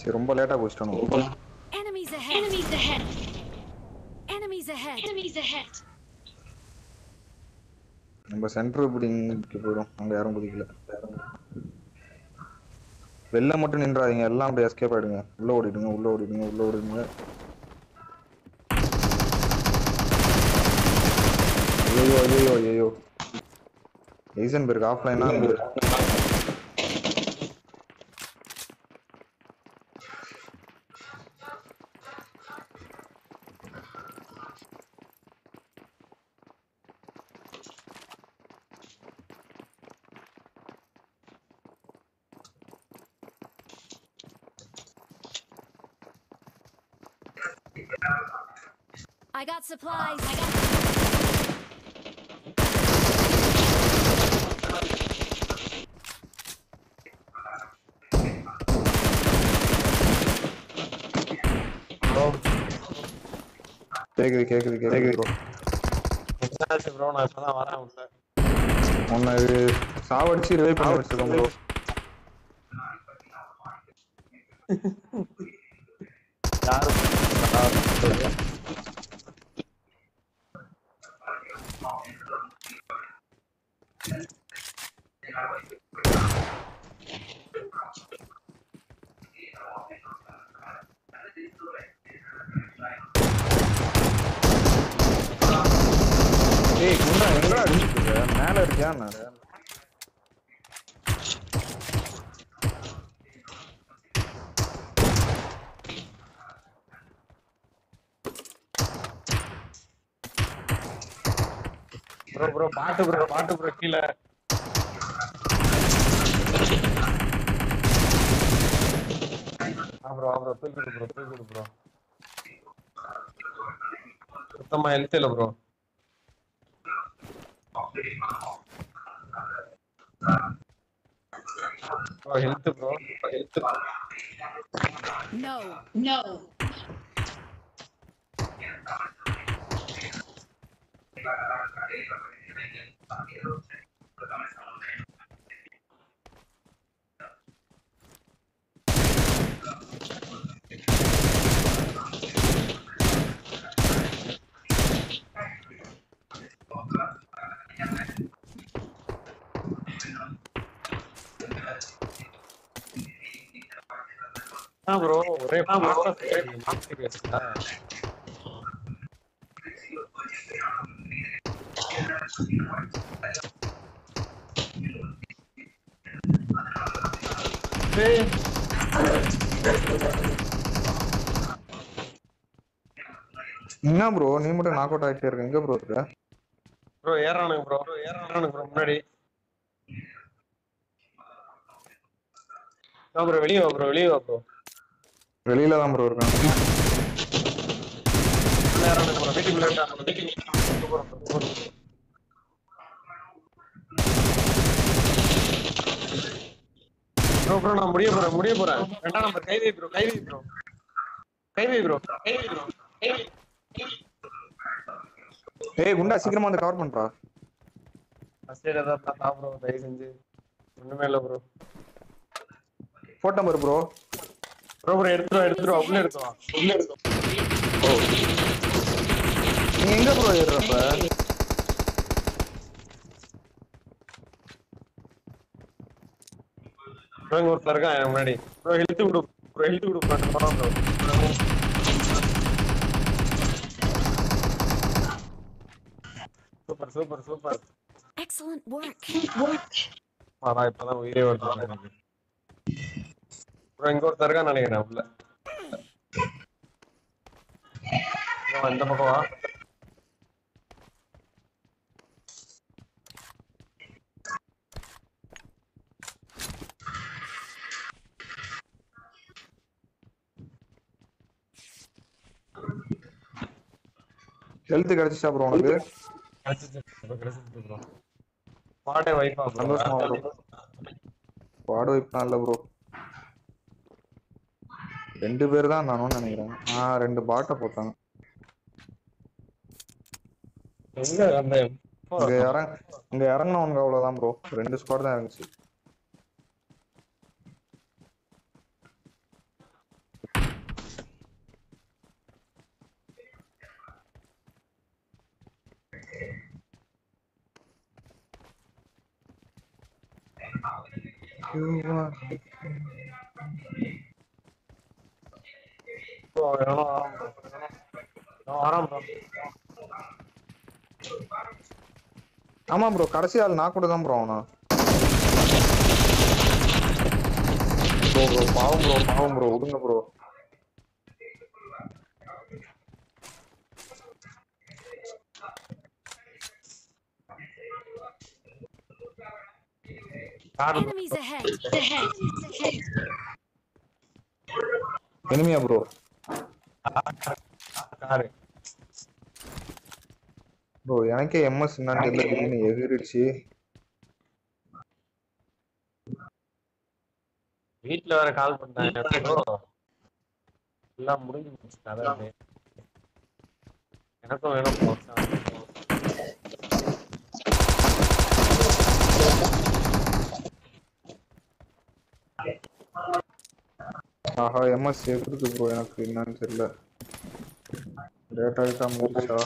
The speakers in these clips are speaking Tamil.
சரி ரொம்ப லேட்டா போச்சிட்டோம் Enemies ahead. Enemies ahead. Enemies ahead. Enemies ahead. நம்ம சென்டர் பிடிங்க போயிடும் அங்க யாரும் குதிக்கல வெளில மட்டும் நின்றாதீங்க எல்லாம் அப்படியே எஸ்கேப் ஆயிடுங்க உள்ள ஓடிடுங்க உள்ள ஓடிடுங்க உள்ள ஓடிடுங்க ஐயோ ஐயோ ஐயோ ஐசன்பெர்க் ஆஃப்லைனா I got supplies. I got கேக்குது கேக்குது கேக்குது ப்ரோ என்னாச்சு ப்ரோ நான் இப்பதான் வரேன் உள்ள உன்னை இது சாவடிச்சு ரிவைவ் பண்ணி வச்சிருக்கோம் ப்ரோ யாரு ஏய் குண்டா எங்கடா அடிச்சிட்டு இருக்க மேல இருக்கியா நான் ப்ரோ ப்ரோ பாட்டு ப்ரோ பாட்டு ப்ரோ கீழே ஆ ப்ரோ ஆ ப்ரோ தூக்கிடு ப்ரோ தூக்கிடு ப்ரோ சுத்தமா ஹெல்த் இல்ல bro bro health bro health no. No. ஆ ப்ரோ ஒரே பாட்டா மாத்தி பேசுறா டேய் என்ன ப்ரோ நீ மட்டும் நாக் அவுட் ஆகிட்டே இருக்க எங்க ப்ரோ இருக்க ப்ரோ ஏறானுங்க ப்ரோ ஏறானுங்க ப்ரோ முன்னாடி ப்ரோ வெளியே வா ப்ரோ வெளியே வா ப்ரோ வெளியில தான் ப்ரோ இருக்கான் ஏறானுங்க ப்ரோ வீட்டுக்குள்ள இருக்காங்க வீட்டுக்கு ப்ரோ ப்ரோ நான் முடிய போறேன் முடிய போறேன் ரெண்டாம் நம்பர் கை வை ப்ரோ கை வை ப்ரோ கை வை ப்ரோ கை வை ப்ரோ கை வை ஏய் குண்டா சீக்கிரமா வந்து கவர் பண்றா ஃபர்ஸ்ட் எய்ட் ஏதாவது பார்த்தா ப்ரோ தயவு செஞ்சு ஒண்ணுமே இல்ல ப்ரோ போட்ட நம்பர் ப்ரோ ப்ரோ ப்ரோ எடுத்துருவா எடுத்துருவா உள்ள எடுத்துவா உள்ள எடுத்துவா நீ எங்க ப்ரோ ஏறுறப்ப ப்ரோ இங்க ஒருத்தர் இருக்கான் என் முன்னாடி ப்ரோ ஹெல்த் விடு ப்ரோ ஹெல்த் விடு ப்ரோ போறோம் bro super super super Excellent work. அதான் இப்பதான் உயிரே வருது எனக்கு ப்ரோ இங்க ஒருத்தர் இருக்கான்னு நினைக்கிறேன் உள்ள ப்ரோ இந்த பக்கம் வா ஹெல்த் கிடைச்சிச்சா ப்ரோ உனக்கு கிடைச்சிச்சு ப்ரோ கிடைச்சிச்சு ப்ரோ பாட்டே வைப்பா ப்ரோ சந்தோஷமா ப்ரோ வார்டு வைப்லாம் இல்ல ப்ரோ ரெண்டு பேர் தான் நானும் நினைக்கிறேன் ஆ ரெண்டு பாட்டை போட்டாங்க எங்க அந்த இங்க இறங்க இங்க இறங்கினவனுங்க அவ்வளவுதான் ப்ரோ ரெண்டு ஸ்குவாட் தான் இருந்துச்சு you are bro எவனோ வரான் bro எவனோ வரான் bro ஆமா ப்ரோ கடைசி ஆள் நான் கூட தான் ப்ரோ அவனா ப்ரோ ப்ரோ பாவம் ப்ரோ பாவம் ப்ரோ விடுங்க bro car Enemies ahead. Ahead. எனிமியா ப்ரோ காரு ப்ரோ எனக்கே எம்எஸ் என்னன்னு தெரியல திடீர்னு எகிரிடுச்சு வீட்ல வேற கால் பண்ணாங்க bro எல்லாம் முடிஞ்சு போச்சு கதை அது. எனக்கும் வேணும் bro. ஆஹா எம்எஸ் எகிருக்கு ப்ரோ எனக்கு என்னன்னு தெரியல டேட்டா கிட்டா முடிச்சா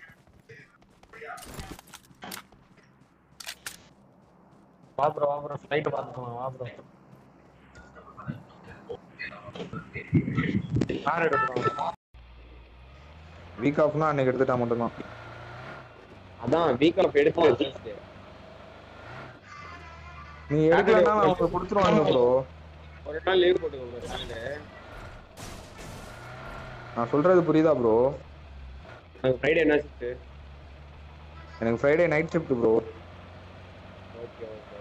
வா ப்ரோ வா ப்ரோ ஃப்ளைட் பார்த்துக்கலாம் வா ப்ரோ கார் எடுக்கிறோம் வீக் ஆஃப்னா அன்னைக்கு எடுத்துட்டா மட்டும்தான் அதான் வீக் ஆஃப் எடுத்து வச்சிருச்சு நீ எடுக்கலன்னா அவங்க கொடுத்துருவாங்க ப்ரோ ஒரு நாள் லீவ் போட்டுக்கோ ப்ரோ சாட்டர்டே நான் சொல்றது புரியுதா ப்ரோ எனக்கு ஃப்ரைடே என்ன ஷிஃப்ட் எனக்கு Friday night shift bro okay okay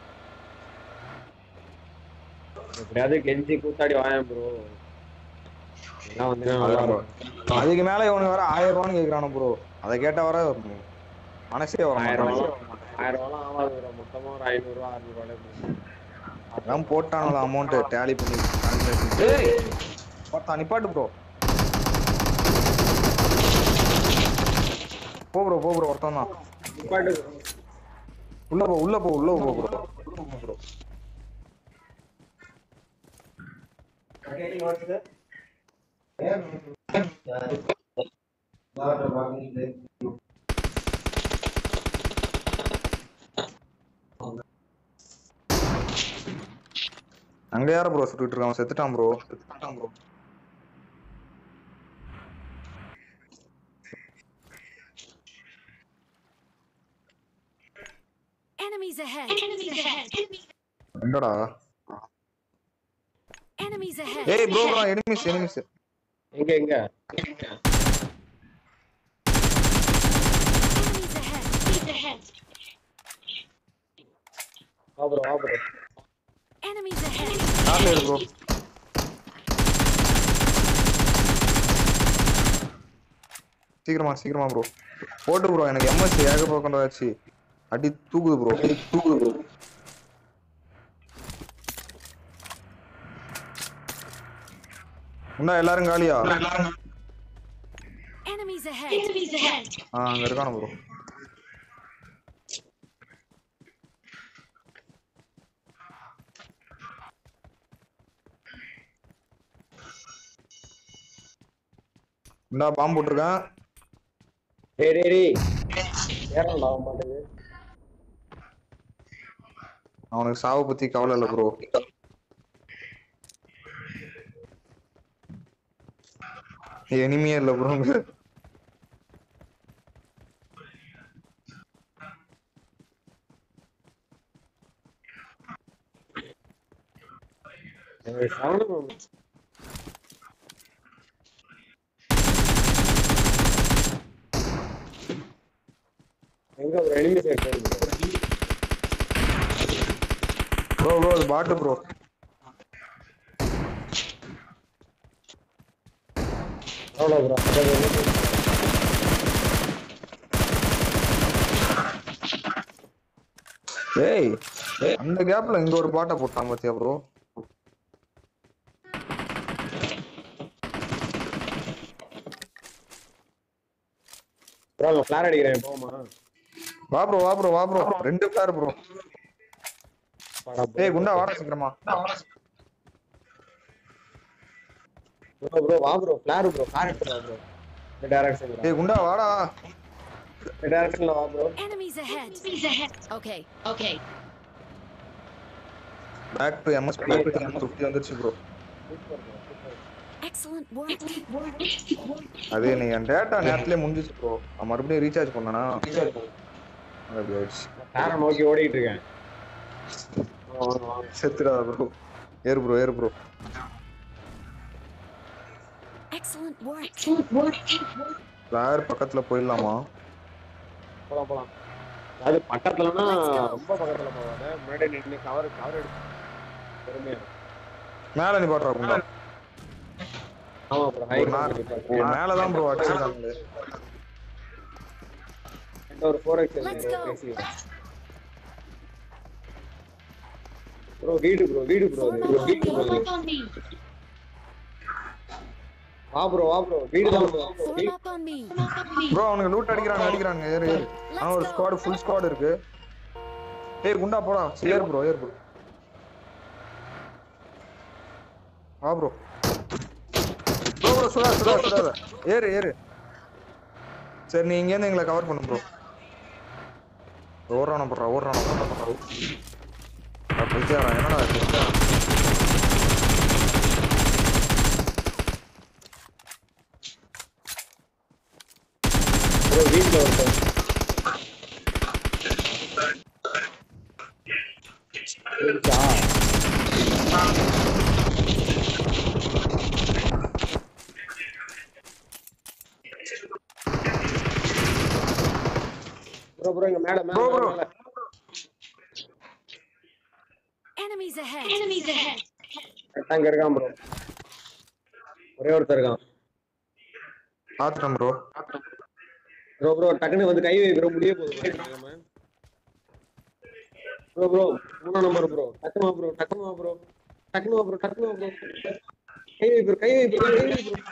எப்படியாவது கெஞ்சி கூத்தாடி வாயேன் ப்ரோ எல்லாம் வந்து நல்லா இருக்கும் அதுக்கு மேல இவனுக்கு வர ஆயிரம் ரூபான்னு கேக்குறானு ப்ரோ அதை கேட்டா வர மனசே வர ஆயிரம் மாட்டான் ரூபா ஆயிரம் ரூபாலாம் ஆகாது ப்ரோ மொத்தமா ஒரு ஐநூறுரூவா அறுநூறுவா அதான் போட்டானல அமௌண்ட் டேலி பண்ணி calculation. ஏய் பார்த்தா நிப்பாட்டு ப்ரோ போ ப்ரோ போ ப்ரோ ஒருத்தன் தான் நிப்பாட்டு உள்ள போ உள்ள போ உள்ள போ ப்ரோ ப்ரோ அங்க யார ப்ரோ சுட்டுட்டு இருக்கான் செத்துட்டான் ப்ரோ செத்துட்டான் bro Enemies ahead. Enemies ahead. எங்கடா Enemies ahead. ஏய் ப்ரோ ப்ரோ எனிமிஸ் எனிமிஸ் எங்க எங்க Enemies ahead. Enemies ahead. வா ப்ரோ வா ப்ரோ Enemies ahead. கார்ல இரு ப்ரோ சீக்கிரமா சீக்கிரமா ப்ரோ போட்டு ப்ரோ எனக்கு எம்எஸ் ஏக போக்கண்டாச்சு அடி தூக்குது ப்ரோ தூக்குது ப்ரோ உண்டா எல்லாரும் காலியா Enemies ahead. Enemies ahead. ஆ அங்க இருக்கானு ப்ரோ இந்தா பாம்பு போட்டிருக்கேன் டேய் டேய் டேய் ஏறலாம் ஆக மாட்டேங்குது அவனுக்கு சாவை பத்தி கவலை இல்லை ப்ரோ எனிமையே இல்லை ப்ரோ எனக்கு சவுண்ட் எங்க bro enemy side bro bro அது பாட்டு ப்ரோ எவ்வளோ ப்ரோ ஏய் அந்த கேப்ல இங்க ஒரு பாட்டை போட்டான் பாத்தியா ப்ரோ ப்ரோ நான் ஃபிளார் அடிக்கிறேன் போமா வா ப்ரோ வா ப்ரோ வா ப்ரோ ரெண்டு பிளேயர் ப்ரோ வாடா ஏய் குண்டா வாடா சீக்கிரமா ப்ரோ ப்ரோ வா ப்ரோ ஃபிளார் ப்ரோ கார் எடுத்துட்டு வா ப்ரோ இந்த டைரக்ஷன்ல ஏய் குண்டா வாடா இந்த டைரக்ஷன்ல வா bro Enemies ahead. Enemies ahead. Okay. Okay. Back to MS back to MS fifty வந்துருச்சு ப்ரோ Excellent work. அது நீ என் டேட்டா நேரத்துலயே முடிஞ்சிச்சு ப்ரோ நான் மறுபடியும் ரீசார்ஜ் பண்ணனா அது அப்படி ஆயிடுச்சு காரை நோக்கி ஓடிட்டு இருக்கேன் வாங்க, வாங்க, வாங்க. செத்துடாத ப்ரோ ஏறு ப்ரோ ஏறு ப்ரோ Excellent work. வேற பக்கத்துல போயிடலாமா போலாம் போலாம் அது பக்கத்துலனா ரொம்ப பக்கத்துல போகாத முன்னாடி நின்று கவர் கவர் எடுத்து பொறுமையா இரு. மேல நீ பாட்டுறா குண்டா ஆமா ப்ரோ ஹை ஒரு நாள் மேல தான் ப்ரோ அடிச்சிருக்காங்க ஒரு four X Let's go. Bro வீடு ப்ரோ வீடு ப்ரோ Form ப்ரோ up வீடு bro on me. on me. வா ப்ரோ வா ப்ரோ வீடு தான் bro Form up on me. Bro அவனுக்கு லூட் அடிக்கிறாங்க அடிக்கிறாங்க ஏறு ஏறு ஆனா ஒரு ஸ்குவாட் ஃபுல் ஸ்குவாட் இருக்கு ஏய் குண்டா போடா சரி, ஏறு ப்ரோ ஏறு ப்ரோ வா ப்ரோ ப்ரோ ப்ரோ சுடா சுடா சுடாத ஏறு ஏறு சரி நீ இங்கேருந்து எங்களை கவர் பண்ணு ப்ரோ ஓடுறான போடுறா ஓடுறான போடுறா போடுறா போயிட்டே வரான் என்னடா இது? ப்ரோ வீட்ல ஒருத்தன் இருக்கா? ப்ரோ ப்ரோ இங்க மேல மேல Bro, bro. மேல Enemies ahead. Enemies ahead. கரெக்டா இங்க இருக்கான் ப்ரோ ஒரே ஒருத்தர் இருக்கான் பாத்துட்டேன் ப்ரோ ப்ரோ ப்ரோ டக்குன்னு வந்து கை வை ப்ரோ முடிய போகுது ப்ரோ ப்ரோ மூணாம் நம்பர் ப்ரோ டக்குனு வா ப்ரோ டக்குனு வா ப்ரோ டக்குனு வா ப்ரோ டக்குனு வா ப்ரோ கை வை ப்ரோ கை வை ப்ரோ கை வை ப்ரோ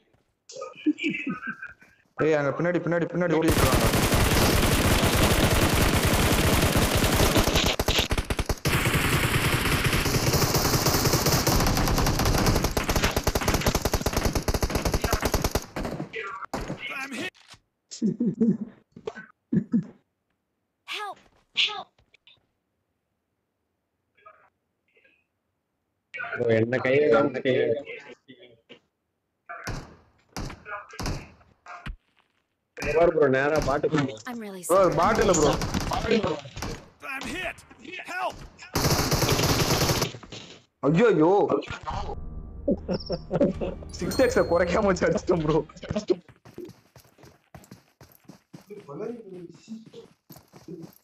ஏய் அங்க பின்னாடி பின்னாடி பின்னாடி ஓடிட்டு இருக்காங்க Help. Help. ப்ரோ என்ன கை வைக்காம கை வை இங்க பாரு ப்ரோ நேரா பாட்டு bro I'm really bro sorry. பாட்டில் ப்ரோ I'm hit. Help! ஐயோ ஐயோ சிக்ஸ் எக்ஸ குறைக்காம வச்சு அடிச்சிட்டோம் ப்ரோ